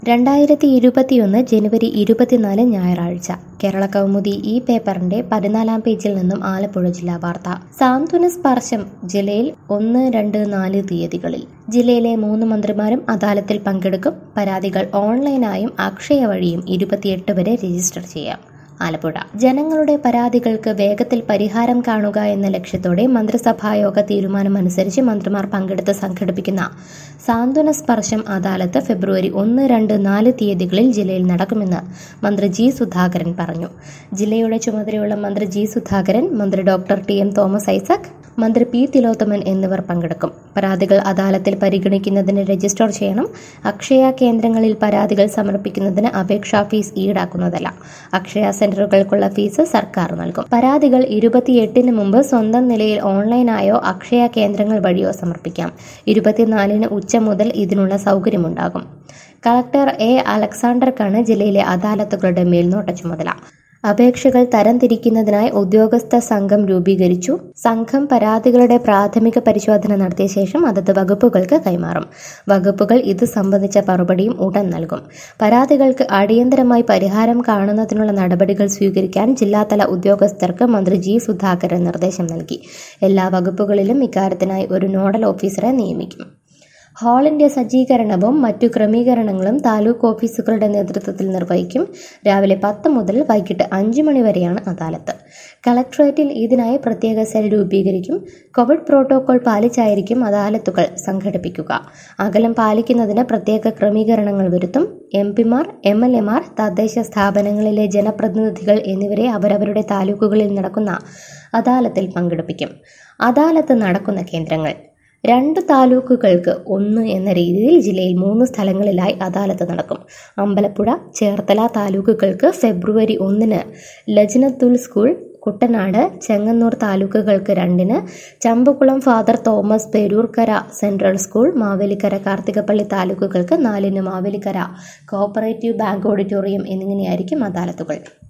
രണ്ടായിരത്തി ഇരുപത്തിയൊന്ന് ജനുവരി ഇരുപത്തിനാല് ഞായറാഴ്ച കേരള കൗമുദി ഈ പേപ്പറിന്റെ പതിനാലാം പേജിൽ നിന്നും ആലപ്പുഴ ജില്ലാ വാർത്ത സാന്ത്വന സ്പർശം ജില്ലയിൽ ഒന്ന് രണ്ട് നാല് തീയതികളിൽ ജില്ലയിലെ മൂന്ന് മന്ത്രിമാരും അദാലത്തിൽ പങ്കെടുക്കും പരാതികൾ ഓൺലൈനായും അക്ഷയ വഴിയും ഇരുപത്തിയെട്ട് വരെ രജിസ്റ്റർ ചെയ്യാം ആലപ്പുഴ ജനങ്ങളുടെ പരാതികൾക്ക് വേഗത്തിൽ പരിഹാരം കാണുക എന്ന ലക്ഷ്യത്തോടെ മന്ത്രിസഭായോഗ തീരുമാനമനുസരിച്ച് മന്ത്രിമാർ പങ്കെടുത്ത് സംഘടിപ്പിക്കുന്ന സാന്ത്വന സ്പർശം അദാലത്ത് ഫെബ്രുവരി ഒന്ന് രണ്ട് നാല് തീയതികളിൽ ജില്ലയിൽ നടക്കുമെന്ന് മന്ത്രി ജി സുധാകരൻ പറഞ്ഞു ജില്ലയുടെ ചുമതലയുള്ള മന്ത്രി ജി സുധാകരൻ മന്ത്രി doctor T M Thomas Isaac മന്ത്രി പി തിലോത്തമൻ എന്നിവർ പങ്കെടുക്കും പരാതികൾ അദാലത്തിൽ പരിഗണിക്കുന്നതിന് രജിസ്റ്റർ ചെയ്യണം അക്ഷയ കേന്ദ്രങ്ങളിൽ പരാതികൾ സമർപ്പിക്കുന്നതിന് അപേക്ഷാ ഫീസ് ഈടാക്കുന്നതല്ല അക്ഷയ സെന്ററുകൾക്കുള്ള ഫീസ് സർക്കാർ നൽകും പരാതികൾ ഇരുപത്തിയെട്ടിന് മുമ്പ് സ്വന്തം നിലയിൽ ഓൺലൈനായോ അക്ഷയ കേന്ദ്രങ്ങൾ വഴിയോ സമർപ്പിക്കാം ഇരുപത്തിനാലിന് ഉച്ച മുതൽ ഇതിനുള്ള സൗകര്യമുണ്ടാകും കളക്ടർ എ അലക്സാണ്ടർക്കാണ് ജില്ലയിലെ അദാലത്തുകളുടെ മേൽനോട്ട ചുമതല അപേക്ഷകൾ തരംതിരിക്കുന്നതിനായി ഉദ്യോഗസ്ഥ സംഘം രൂപീകരിച്ചു സംഘം പരാതികളുടെ പ്രാഥമിക പരിശോധന നടത്തിയ ശേഷം അതത് വകുപ്പുകൾക്ക് കൈമാറും വകുപ്പുകൾ ഇത് സംബന്ധിച്ച മറുപടിയും ഉടൻ നൽകും പരാതികൾക്ക് അടിയന്തരമായി പരിഹാരം കാണുന്നതിനുള്ള നടപടികൾ സ്വീകരിക്കാൻ ജില്ലാതല ഉദ്യോഗസ്ഥർക്ക് മന്ത്രി ജി സുധാകരൻ നിർദ്ദേശം നൽകി എല്ലാ വകുപ്പുകളിലും ഇക്കാര്യത്തിനായി ഒരു നോഡൽ ഓഫീസറെ നിയമിക്കും ഹാളിന്റെ സജ്ജീകരണവും മറ്റു ക്രമീകരണങ്ങളും താലൂക്ക് ഓഫീസുകളുടെ നേതൃത്വത്തിൽ നിർവഹിക്കും രാവിലെ പത്ത് മുതൽ വൈകിട്ട് അഞ്ച് മണി വരെയാണ് അദാലത്ത് കളക്ടറേറ്റിൽ ഇതിനായി പ്രത്യേക സെൽ രൂപീകരിക്കും കോവിഡ് പ്രോട്ടോകോൾ പാലിച്ചായിരിക്കും അദാലത്തുകൾ സംഘടിപ്പിക്കുക അകലം പാലിക്കുന്നതിന് പ്രത്യേക ക്രമീകരണങ്ങൾ വരുത്തും എം പിമാർ എം എൽ എമാർ തദ്ദേശ സ്ഥാപനങ്ങളിലെ ജനപ്രതിനിധികൾ എന്നിവരെ അവരവരുടെ താലൂക്കുകളിൽ നടക്കുന്ന അദാലത്തിൽ പങ്കെടുപ്പിക്കും അദാലത്ത് നടക്കുന്ന കേന്ദ്രങ്ങൾ രണ്ട് താലൂക്കുകൾക്ക് ഒന്ന് എന്ന രീതിയിൽ ജില്ലയിൽ മൂന്ന് സ്ഥലങ്ങളിലായി അദാലത്ത് നടക്കും അമ്പലപ്പുഴ ചേർത്തല താലൂക്കുകൾക്ക് ഫെബ്രുവരി ഒന്നിന് ലജ്നത്തുൽ സ്കൂൾ കുട്ടനാട് ചെങ്ങന്നൂർ താലൂക്കുകൾക്ക് രണ്ടിന് Champakulam father Thomas Peroorkara central school Mavelikkara Karthikappally താലൂക്കുകൾക്ക് നാലിന് മാവേലിക്കര കോഓപ്പറേറ്റീവ് ബാങ്ക് ഓഡിറ്റോറിയം എന്നിങ്ങനെയായിരിക്കും അദാലത്തുകൾ